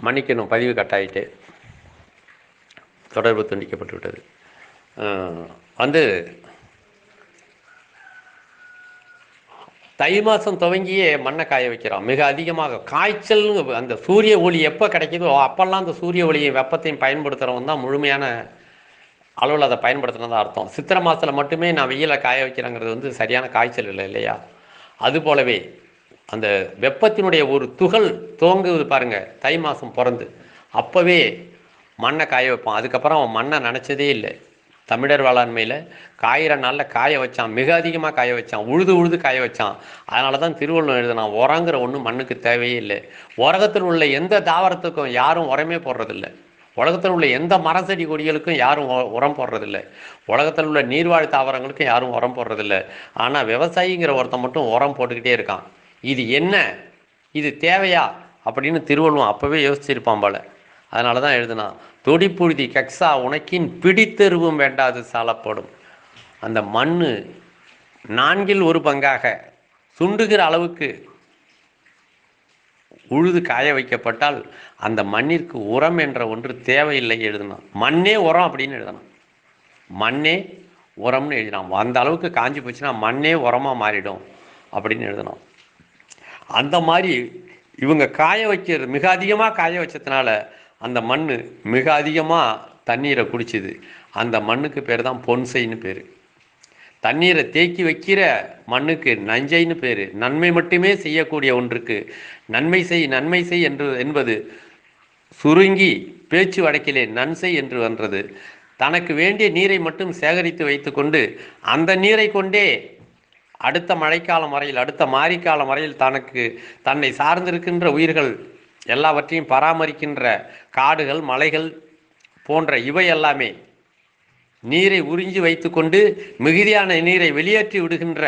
மன்னிக்கணும் பதிவு கட்டாயிட்டு தொடர்பு துண்டிக்கப்பட்டு விட்டது அஹ், வந்து தை மாதம் துவங்கியே மண்ணை காய வைக்கிறோம் மிக அதிகமாக காய்ச்சல் அந்த சூரிய ஒளி எப்போ கிடைக்குதோ அப்போல்லாம் அந்த சூரிய ஒளியும் வெப்பத்தையும் பயன்படுத்துகிறவன் தான் முழுமையான அளவில் அதை பயன்படுத்துனதா அர்த்தம் சித்திரை மாதத்தில் மட்டுமே நான் வெயில காய வைக்கிறேங்கிறது வந்து சரியான காய்ச்சல் இல்லை இல்லையா அது போலவே அந்த வெப்பத்தினுடைய ஒரு துகள் துவங்குது பாருங்க தை மாதம் பிறந்து அப்போவே மண்ணை காய வைப்பான் அதுக்கப்புறம் அவன் மண்ணை நினச்சதே இல்லை தமிழர் வேளாண்மையில் காயிற நாளில் காய வச்சான் மிக அதிகமாக காய வச்சான் உழுது உழுது காய வச்சான் அதனால தான் திருவள்ளுவர் எழுதினான் உரங்கிற ஒன்றும் மண்ணுக்கு தேவையே இல்லை உலகத்தில் உள்ள எந்த தாவரத்துக்கும் யாரும் உரமே போடுறதில்லை உலகத்தில் உள்ள எந்த மரம் செடி கொடிகளுக்கும் யாரும் உ- உரம் போடுறதில்ல உலகத்தில் உள்ள நீர்வாழ் தாவரங்களுக்கும் யாரும் உரம் போடுறதில்ல ஆனால் விவசாயிங்கிற ஒருத்தன் மட்டும் உரம் போட்டுக்கிட்டே இருக்கான் இது என்ன இது தேவையா அப்படின்னு திருவள்ளுவம் அப்போவே யோசிச்சிருப்பான் போல அதனால தான் எழுதுனான் தொடிப்புழுதி கக்ஸா உனக்கின் பிடித்தெருவும் வேண்டாது சாலப்படும் அந்த மண் நான்கில் ஒரு பங்காக சுண்டுகிற அளவுக்கு உழுது காய வைக்கப்பட்டால் அந்த மண்ணிற்கு உரம் என்ற ஒன்று தேவையில்லை எழுதினான் மண்ணே உரம் அப்படின்னு எழுதினான் மண்ணே உரம்னு எழுதினான் அந்த அளவுக்கு காஞ்சி போச்சுன்னா மண்ணே உரமாக மாறிடும் அப்படின்னு எழுதினான் அந்த மாதிரி இவங்க காய வைக்கிறது மிக அதிகமாக காய வச்சதுனால அந்த மண் மிக அதிகமாக தண்ணீரை குடிச்சுது அந்த மண்ணுக்கு பேர் தான் பொன்சைன்னு பேர் தண்ணீரை தேக்கி வைக்கிற மண்ணுக்கு நஞ்சைன்னு பேர் நன்மை மட்டுமே செய்யக்கூடிய ஒன்றுக்கு நன்மை செய் நன்மை செய் என்று என்பது சுருங்கி பேச்சு வழக்கிலே நன்சை என்று வந்தது தனக்கு வேண்டிய நீரை மட்டும் சேகரித்து வைத்துக்கொண்டு அந்த நீரை கொண்டே அடுத்த மழைக்காலம் வரையில் அடுத்த மாரிக்காலம் வரையில் தனக்கு தன்னை சார்ந்திருக்கின்ற உயிர்கள் எல்லாவற்றையும் பராமரிக்கின்ற காடுகள் மலைகள் போன்ற இவை எல்லாமே நீரை உறிஞ்சி வைத்துக்கொண்டு மிகுதியான நீரை வெளியேற்றி விடுகின்ற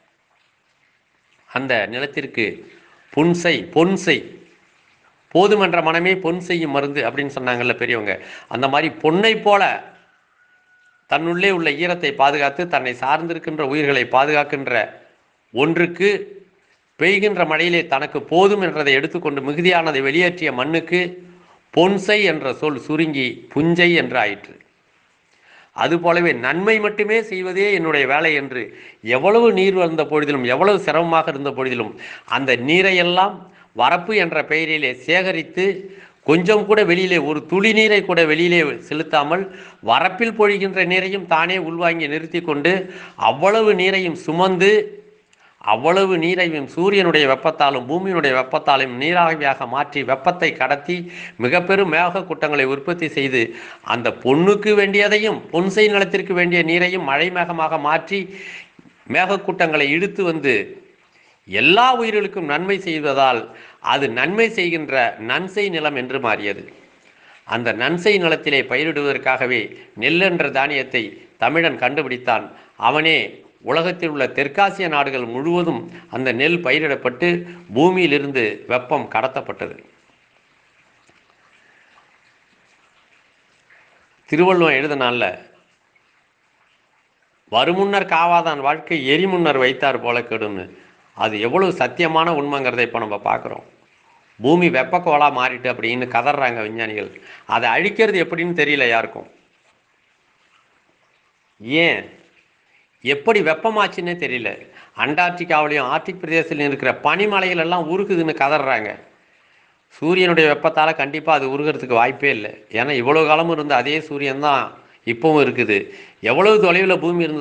அந்த நிலத்திற்கு புன்சை பொன்சை போதுமன்ற மனமே பொன் செய்யும் மருந்து அப்படின்னு சொன்னாங்கல்ல பெரியவங்க அந்த மாதிரி பொன்னை போல தன்னுள்ளே உள்ள ஈரத்தை பாதுகாத்து தன்னை சார்ந்திருக்கின்ற உயிர்களை பாதுகாக்கின்ற ஒன்றுக்கு பெய்கின்ற மழையிலே தனக்கு போதும் என்றதை எடுத்துக்கொண்டு மிகுதியானதை வெளியேற்றிய மண்ணுக்கு பொன்சை என்ற சொல் சுருங்கி புஞ்சை என்று ஆயிற்று அதுபோலவே நன்மை மட்டுமே செய்வதே என்னுடைய வேலை என்று எவ்வளவு நீர் வந்த பொழுதிலும் எவ்வளவு சிரமமாக இருந்த பொழுதிலும் அந்த நீரையெல்லாம் வரப்பு என்ற பெயரிலே சேகரித்து கொஞ்சம் கூட வெளியிலே ஒரு துளி நீரை கூட வெளியிலே செலுத்தாமல் வரப்பில் பொழிகின்ற நீரையும் தானே உள்வாங்கி நிறுத்தி கொண்டு அவ்வளவு நீரையும் சுமந்து அவ்வளவு நீரையும் சூரியனுடைய வெப்பத்தாலும் பூமியினுடைய வெப்பத்தாலும் நீராவியாக மாற்றி வெப்பத்தை கடத்தி மிக பெரும் மேக கூட்டங்களை உற்பத்தி செய்து அந்த பொண்ணுக்கு வேண்டியதையும் பொன்சை நிலத்திற்கு வேண்டிய நீரையும் மழை மேகமாக மாற்றி மேகக்கூட்டங்களை இழுத்து வந்து எல்லா உயிர்களுக்கும் நன்மை செய்வதால் அது நன்மை செய்கின்ற நன்சை நிலம் என்று மாறியது அந்த நன்சை நிலத்திலே பயிரிடுவதற்காகவே நெல் என்ற தானியத்தை தமிழன் கண்டுபிடித்தான் அவனே உலகத்தில் உள்ள தெற்காசிய நாடுகள் முழுவதும் அந்த நெல் பயிரிடப்பட்டு பூமியிலிருந்து வெப்பம் கடத்தப்பட்டது திருவள்ளுவம் எழுதினால வருமுன்னர் காவாதான் வாழ்க்கை எரிமுன்னர் வைத்தார் போல கெடுன்னு அது எவ்வளவு சத்தியமான உண்மைங்கிறதை இப்போ நம்ம பார்க்குறோம் பூமி வெப்பக்கோளா மாறிட்டு அப்படின்னு கதறாங்க விஞ்ஞானிகள் அதை அழிக்கிறது எப்படின்னு தெரியல யாருக்கும் ஏன் எப்படி வெப்பமாச்சுன்னே தெரியல அண்டார்டிகாவிலையும் ஆர்டிக் பிரதேசத்திலையும் இருக்கிற பனிமலைகள் எல்லாம் உருகுதுன்னு கதறாங்க சூரியனுடைய வெப்பத்தால் கண்டிப்பாக அது உருகிறதுக்கு வாய்ப்பே இல்லை ஏன்னா இவ்வளோ காலமும் இருந்த அதே சூரியன் தான் இப்பவும் இருக்குது எவ்வளவு தொலைவில் பூமி இருந்தது